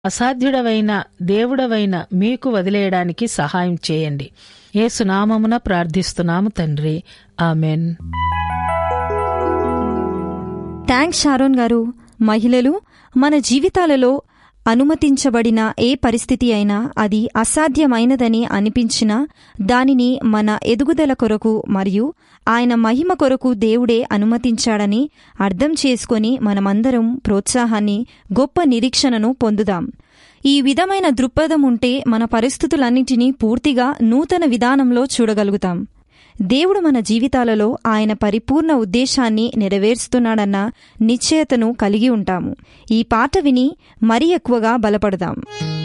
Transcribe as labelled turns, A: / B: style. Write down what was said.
A: అసాధ్యుడవైన దేవుడవైన మీకు వదిలేయడానికి సహాయం చేయండి ఏసునామమున ప్రార్థిస్తున్నాము తండ్రి ఆమెన్
B: థ్యాంక్స్ షారోన్ గారు మహిళలు మన జీవితాలలో అనుమతించబడిన ఏ పరిస్థితి అయినా అది అసాధ్యమైనదని అనిపించినా దానిని మన ఎదుగుదల కొరకు మరియు ఆయన మహిమ కొరకు దేవుడే అనుమతించాడని అర్థం చేసుకొని మనమందరం ప్రోత్సాహాన్ని గొప్ప నిరీక్షణను పొందుదాం ఈ విధమైన దృక్పథం ఉంటే మన పరిస్థితులన్నింటినీ పూర్తిగా నూతన విధానంలో చూడగలుగుతాం దేవుడు మన జీవితాలలో ఆయన పరిపూర్ణ ఉద్దేశాన్ని నెరవేరుస్తున్నాడన్న నిశ్చయతను కలిగి ఉంటాము ఈ పాట విని మరీ ఎక్కువగా బలపడదాం